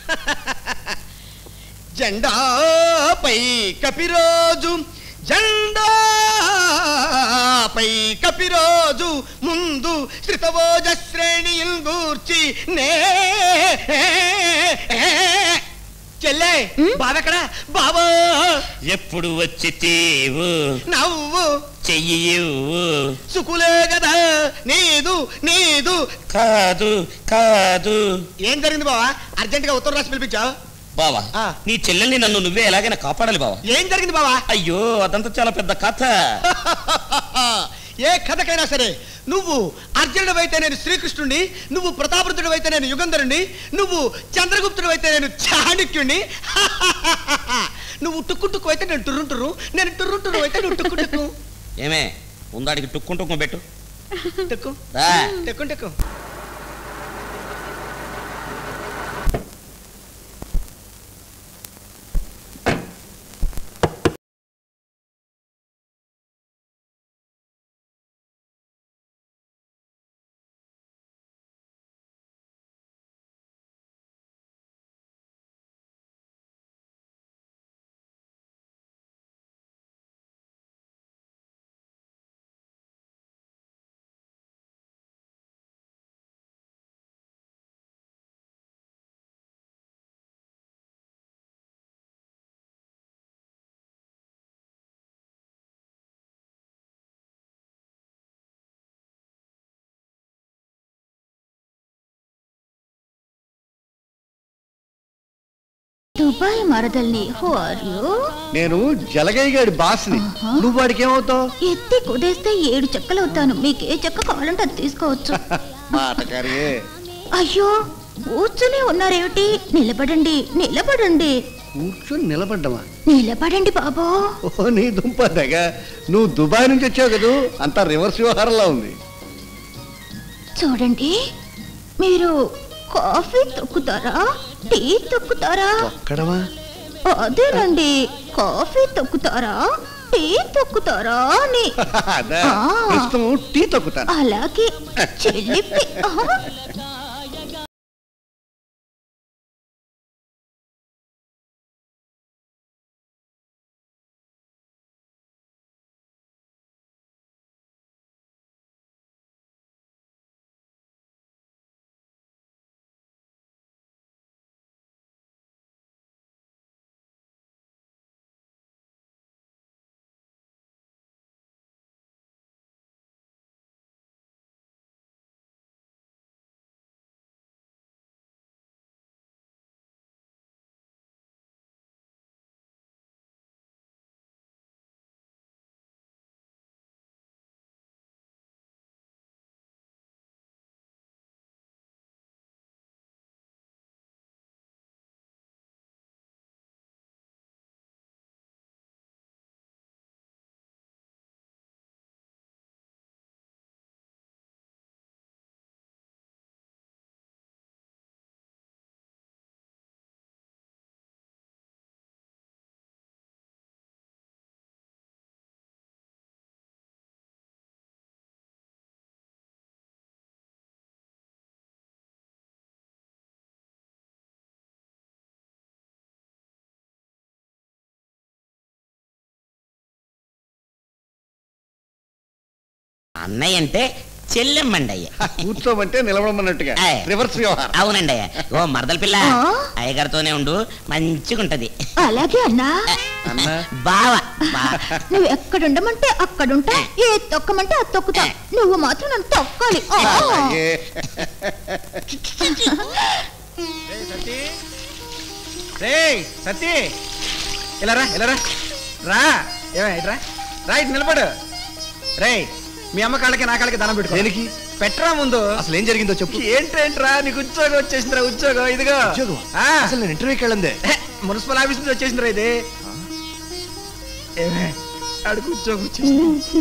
జెండాపై కపిరోజు జెండాపై కపిరోజు ముందు శ్రితవోజ శ్రేణియుల్ గూర్చి నే చెల్లే బావెక్కడ బావో ఎప్పుడు వచ్చి తీవు నవ్వు చెయ్యి ఇవ్వు. సుకులే కదా నీదు నీదు కాదు కాదు ఏం జరిగింది బావా అర్జెంట్ గా ఉత్తరం రాసి పిలిపించావు బావా ఆ. నీ చెల్లెల్ని నన్ను నువ్వే ఎలాగైనా కాపాడాలి బావా ఏం జరిగింది బావా అయ్యో అదంతా చాలా పెద్ద కథ ఏ కథకైనా సరే నువ్వు అర్జునుడు అయితే నేను శ్రీకృష్ణుడిని నువ్వు ప్రతాపరుతుడు అయితే నేను యుగంధరుణ్ణి నువ్వు చంద్రగుప్తుడు అయితే నేను చాణక్యుణ్ణి నువ్వు టుక్కు టుక్కు అయితే నేను టుర్రు టుర్రు నేను టుర్రు టుర్రు అయితే నువ్వు టుక్కు టుక్కు ఏమే ఉందాడికి టుక్కు టుక్కు పెట్టు టక్కు రా. టక్కు టక్కు దుబాయ్ మరదల్ని హూ ఆర్ యు నేను జలగయ్య గారి బాస్ని నువ్వు వాడికి ఏమవుతావు ఎత్తి కుదేస్తే ఏడు చెక్కలు అవుతాను మీకు ఏ చెక్క కావాలంటే అది తీసుకోవచ్చు మాటకారి అయ్యో కూర్చునే ఉన్నారేమిటి నిలబడండి నిలబడండి కూర్చొని నిలబడ్డమా నిలబడండి బాబు ఓ నీ దుంప దగ్గ నువ్వు దుబాయ్ నుంచి వచ్చావు కదూ అంతా రివర్స్ వ్యవహారంలో ఉంది చూడండి మీరు కాఫీ తొక్కుతారా టీ తొక్కుతారా ఒక్కడమా అదేనండి కాఫీ తొక్కుతారా టీ తొక్కుతారా అని అదే ఆ. ప్రస్తుతం టీ తొక్కుతాను అలాగే చెల్లిపి ఆహా. అన్నయ్య అంటే చెల్లెమ్మండి అయ్య కూర్చోమంటే నిలబడమన్నట్టుగా ఆయ్. రివర్స్ వ్యవహారం అవునండి అయ్య ఓ మరదల పిల్ల ఆ? అయ్యగారితోనే ఉండు మంచిగుంటది అలాగే అన్నా అన్నా బావ బా నువ్వు ఎక్కడుండమంటే అక్కడుంటా ఏ తొక్కమంటే అది తొక్కుతా నువ్వు మాత్రం నన్ను తొక్కాలి ఆ. అలాగే సతీ రే సతీ ఇలా రా ఇలా రా రా ఏమై రా రా ఇటు నిలబడు రే మీ అమ్మ కాళ్ళకి నా కాళ్ళకి దండం పెట్టుకో దేనికి? పెట్టరా ముందు అసలు ఏం జరిగిందో చెప్పు ఏంటేంట్రా నీకు ఉద్యోగం వచ్చేసిందిరా ఉద్యోగం ఇదిగో ఉద్యోగం ఆ, అసలు నేను ఇంటర్వ్యూకి వెళ్ళందే హే, మున్సిపల్ ఆఫీస్ నుంచి వచ్చేసిందిరా ఇది ఏమే అడుగు ఉద్యోగం వచ్చేసింది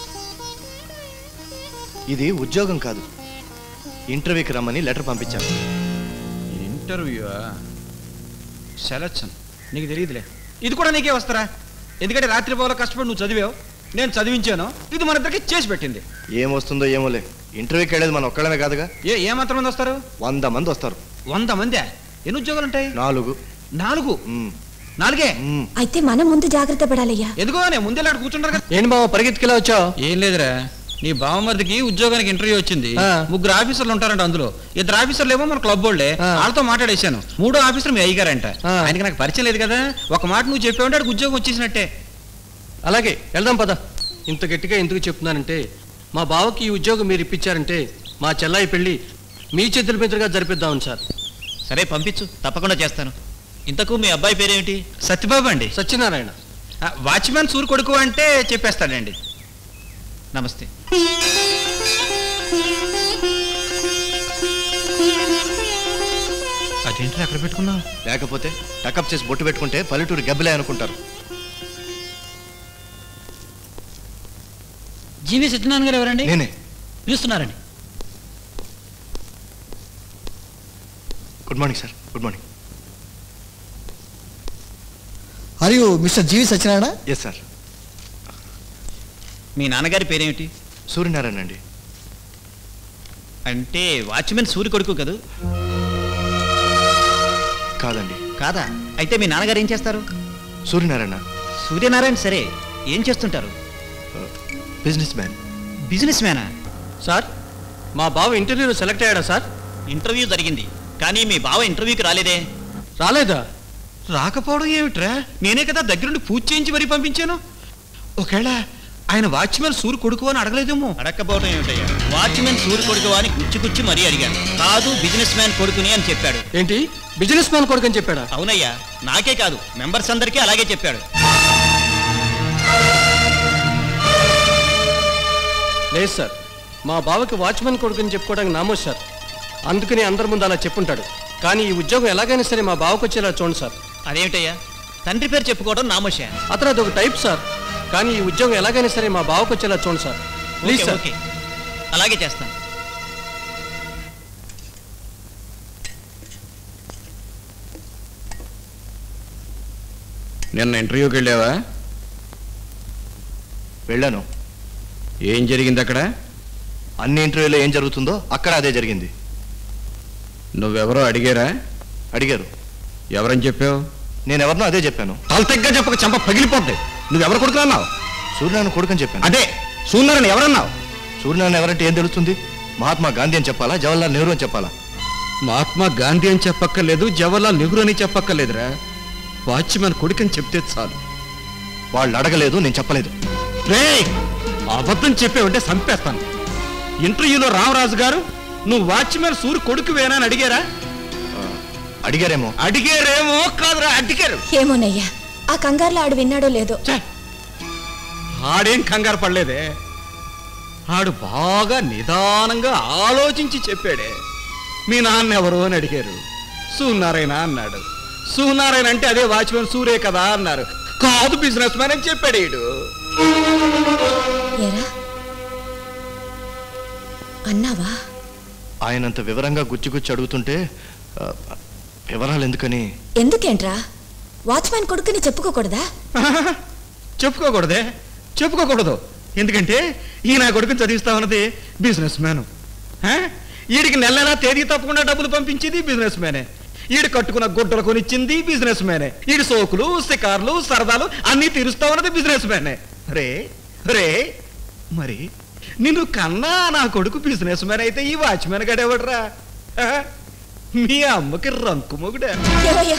ఇది ఉద్యోగం కాదు ఇంటర్వ్యూకి రమ్మని లెటర్ పంపించాను ఇంటర్వ్యూ సెలక్షన్ నీకు తెలియదులే ఇది కూడా నీకే వస్తారా ఎందుకంటే రాత్రి పోలో కష్టపడి నువ్వు చదివావు నేను చదివించాను ఇది మన ఇద్దరికి చేసి పెట్టింది ఏమొస్తుందో ఏమోలే ఇంటర్వ్యూకి వెళ్ళేది మన ఒక్కడమే కాదుగా ఏ ఏ మాత్రం మంది వస్తారు వంద మంది వస్తారు వంద మంది ఎన్ని ఉద్యోగాలు ఉంటాయి నాలుగు నాలుగు మ్, నాలుగే మ్. అయితే మనం ముందు జాగ్రత్త పడాలయ్యా ఎందుకో నేను ముందే అక్కడ కూర్చుంటారు కదా ఏంటి బావ పరిగెత్తుకెలా వచ్చావు ఏం లేదురా నీ బావమరిదికి ఉద్యోగానికి ఇంటర్వ్యూ వచ్చింది ఆ. ముగ్గురు ఆఫీసర్లు ఉంటారంట అందులో ఇద్దరు ఆఫీసర్లు ఏమో మన క్లబ్ వాళ్ళే ఆ. వాళ్ళతో మాట్లాడేశాను మూడో ఆఫీసర్ మీ అయ్యగారంట ఆ. ఆయనకి నాకు పరిచయం లేదు కదా ఒక మాట నువ్వు చెప్పావంటే ఆడికి ఉద్యోగం వచ్చేసినట్టే అలాగే వెళ్దాం పద ఇంత గట్టిగా ఎందుకు చెప్తున్నానంటే మా బావకి ఈ ఉద్యోగం మీరు ఇప్పించారంటే మా చెల్లాయి పెళ్లి మీ చేతుల మీదుగా జరిపిద్దామని సార్ సరే పంపించు తప్పకుండా చేస్తాను ఇంతకు మీ అబ్బాయి పేరేమిటి సత్యబాబు అండి సత్యనారాయణ ఆ, వాచ్మెన్ సూర్ కొడుకు అంటే చెప్పేస్తాడండి నమస్తే అదేంటి అక్కడ పెట్టుకున్నావు లేకపోతే టకప్ చేసి బొట్టు పెట్టుకుంటే పల్లెటూరు గబ్బిలే అనుకుంటారు జీవి సత్యనారాయణ గారు ఎవరండి నేనే పిలుస్తున్నారండి good morning sir good morning are you mister G V Satyanarayana yes sir మీ నాన్నగారి పేరేమిటి సూర్యనారాయణ అండి అంటే వాచ్మెన్ సూర్య కొడుకు కదూ కాదండి కాదా అయితే మీ నాన్నగారు ఏం చేస్తారు సూర్యనారాయణ సూర్యనారాయణ సరే ఏం చేస్తుంటారు బిజినెస్ మ్యాన్ బిజినెస్ మ్యానా సార్ మా బావ ఇంటర్వ్యూలో సెలెక్ట్ అయ్యాడా సార్ ఇంటర్వ్యూ జరిగింది కానీ మీ బావ ఇంటర్వ్యూకి రాలేదే రాలేదా రాకపోవడం ఏమిట్రా నేనే కదా దగ్గరుండి పూజ చేయించి మరీ పంపించాను ఒకవేళ ఆయన వాచ్మెన్ సూర్ కొడుకు అని అడగలేదేమో అడక్కపోవడం ఏమిటయ్యా వాచ్మెన్ సూర్య కొడుకు అని గుచ్చి గుచ్చి మరీ అడిగాను కాదు బిజినెస్ మ్యాన్ కొడుకుని అని చెప్పాడు ఏంటి బిజినెస్ మ్యాన్ కొడుకని చెప్పాడా అవునయ్యా నాకే కాదు మెంబర్స్ అందరికీ అలాగే చెప్పాడు లేదు సార్ మా బావకి వాచ్మెన్ కొడుకుని చెప్పుకోవడానికి నామోస్ సార్ అందుకని అందరి ముందు అలా చెప్పుంటాడు కానీ ఈ ఉద్యోగం ఎలాగైనా సరే మా బావకు వచ్చేలా చూడండి సార్ అదేమిటయ్యా తండ్రి పేరు చెప్పుకోవడం నామోషా అతను అది ఒక టైప్ సార్ కానీ ఈ ఉద్యోగం ఎలాగైనా సరే మా బావకు వచ్చేలా చూడండి sir please okay, sir okay అలాగే చేస్తాను నిన్న ఇంటర్వ్యూకి వెళ్ళావా వెళ్ళాను ఏం జరిగింది అక్కడ అన్ని ఇంటర్వ్యూలో ఏం జరుగుతుందో అక్కడ అదే జరిగింది నువ్వెవరో అడిగారా అడిగారు ఎవరని చెప్పావు నేను ఎవరినో అదే చెప్పాను తలతెగ్గా చెప్పక చంప పగిలిపోద్ది నువ్వెవరు కొడుకున్నావు సూర్యనారాయణ కొడుకని చెప్పాను అదే సూన్నారని ఎవరన్నావు సూర్యనారాయణ ఎవరంటే ఏం తెలుస్తుంది మహాత్మా గాంధీ అని చెప్పాలా జవహర్లాల్ నెహ్రూ అని చెప్పాలా మహాత్మా గాంధీ అని చెప్పక్కర్లేదు జవహర్లాల్ నెహ్రూ అని చెప్పక్కర్లేదురా వాచ్మెన్ కొడుకని చెప్తే చాలు వాళ్ళు అడగలేదు నేను చెప్పలేదు రే అబద్ధం చెప్పేవంటే చంపేస్తాను ఇంటర్వ్యూలో రామరాజు గారు నువ్వు వాచ్మెన్ సూర్ కొడుకు వేనా అని అడిగారా అడిగారేమో అడిగారేమో కాదురా అడిగారు ఏమోనయ్యా ఆ కంగారులో ఆడు విన్నాడో లేదో ఛే! ఆడేం కంగారు పడలేదే ఆడు బాగా నిదానంగా ఆలోచించి చెప్పాడే మీ నాన్న ఎవరు అని అడిగారు సూనారాయణ అన్నాడు సూనారాయణ అంటే అదే వాచ్మెన్ సూరే కదా అన్నారు కాదు బిజినెస్ మ్యాన్ అని చెప్పాడు ఈడు ఏరా అన్నావా ఆయనంత వివరంగా గుచ్చి గుచ్చి అడుగుతుంటే ఆ, వివరాలు ఎందుకని ఎందుకేంట్రా వాచ్మెన్ కొడుకుని చెప్పుకోకూడదా చెప్పుకోకూడదే చెప్పుకోకూడదు ఎందుకంటే ఈ నా కొడుకుని చదివిస్తామన్నది బిజినెస్ మ్యాన్ వీడికి నెల నెలా తేదీ తప్పకుండా డబ్బులు పంపించేది బిజినెస్ మ్యానే ఈడు కట్టుకున్న గుడ్డలు కొనిచ్చింది బిజినెస్ మ్యానే ఈడు సోకులు షికార్లు సరదాలు అన్నీ తీరుస్తామన్నది బిజినెస్ మ్యానే రే రే మరి నిన్ను కన్నా నా కొడుకు బిజినెస్ మ్యాన్ అయితే ఈ వాచ్మెన్ గడేవడరా మీ అమ్మకి రంకు మొగుడా ఏవయ్యా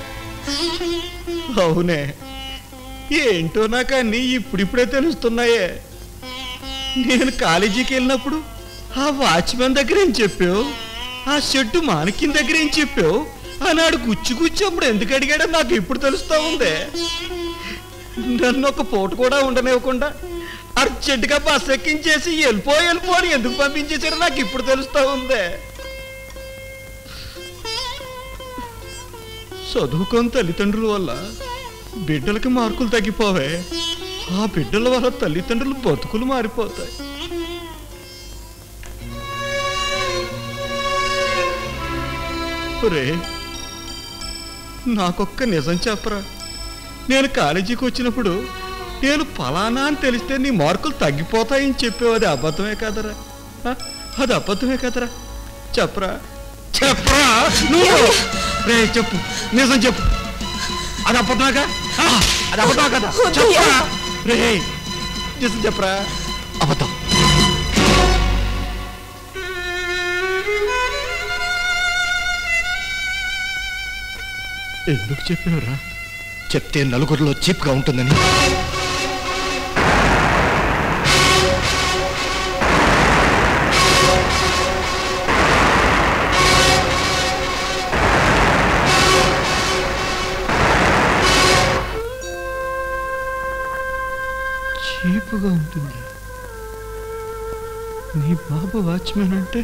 అవునే ఏంటో నాకు అన్ని ఇప్పుడిప్పుడే తెలుస్తున్నాయే నేను కాలేజీకి వెళ్ళినప్పుడు ఆ వాచ్మెన్ దగ్గర ఏం చెప్పావు ఆ షెడ్డు మానకిన్ దగ్గర ఏం చెప్పావు ఆనాడు గుచ్చి గుచ్చి అప్పుడు ఎందుకు అడిగాడో నాకు ఇప్పుడు తెలుస్తా ఉందే నన్ను ఒక పూట కూడా ఉండనివ్వకుండా అర్జెంటుగా బస్ ఎక్కించేసి వెళ్ళిపో వెళ్ళిపో అని ఎందుకు పంపించేసాడో నాకు ఇప్పుడు తెలుస్తా ఉందే చదువుకొని తల్లిదండ్రుల వల్ల బిడ్డలకి మార్కులు తగ్గిపోవే ఆ బిడ్డల వల్ల తల్లిదండ్రులు బతుకులు మారిపోతాయి ఒరే నాకొక్క నిజం చెప్పరా నేను కాలేజీకి వచ్చినప్పుడు నేను ఫలానా అని తెలిస్తే నీ మార్కులు తగ్గిపోతాయని చెప్పేవు అది అబద్ధమే కదరా ఆ? అది అబద్ధమే కదరా చెప్పరా చెప్పరా నువ్వు రే చెప్పు నిజం చెప్పు అది అబద్ధమాక అది అబద్ధమా కదా వద్దయ్యా. చెప్పరా రే నిజం చెప్పరా అబద్ధం ఎందుకు చెప్పినరా చెప్తే నలుగురిలో చీప్గా ఉంటుందని చీపుగా ఉంటుంది నీ బాబు వాచ్మెన్ అంటే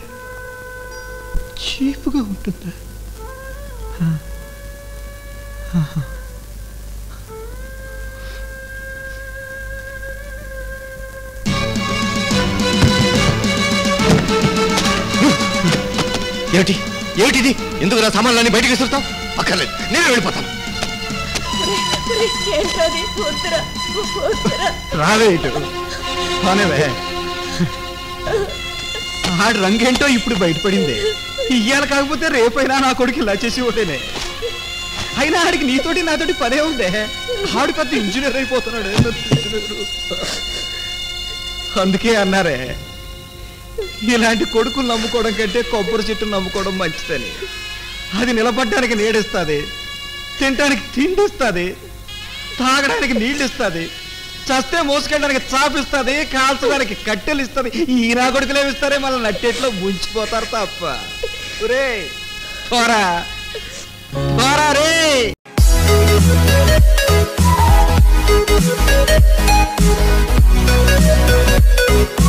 చీపుగా ఉంటుందా ఆ. ఆహా. ఏమిటి ఏమిటిది ఎందుకు నా సామాన్లన్నీ బయటికి విసురుతావు అక్కర్లేదు నేను వెళ్ళిపోతాను ఏంటది వద్దురా వద్దురా రావే ఇటు పోనేవే ఆడు రంగేంటో ఇప్పుడు బయటపడింది ఇయ్యాల కాకపోతే రేపైనా నా కొడుకు ఇలా చేసి ఒకటేనే అయినా ఆడికి నీతోటి నాతోటి పనే ఉందే ఆడు పెద్ద ఇంజనీర్ అయిపోతున్నాడు ఏ పెద్ద ఇంజనీరు. అందుకే అన్నారే ఇలాంటి కొడుకులు నమ్ముకోవడం కంటే కొబ్బరి చెట్టు నమ్ముకోవడం మంచిదని అది నిలబడ్డానికి నీడిస్తుంది తినడానికి తిండి ఇస్తుంది తాగడానికి నీళ్ళు ఇస్తుంది చస్తే మోసుకెళ్ళడానికి చాపిస్తుంది కాల్చడానికి కట్టెలు ఇస్తుంది ఈ నా కొడుకులే ఇస్తారే మళ్ళీ నట్టేట్లో ముంచిపోతారు తప్ప ఒరే పోరా పోరా రే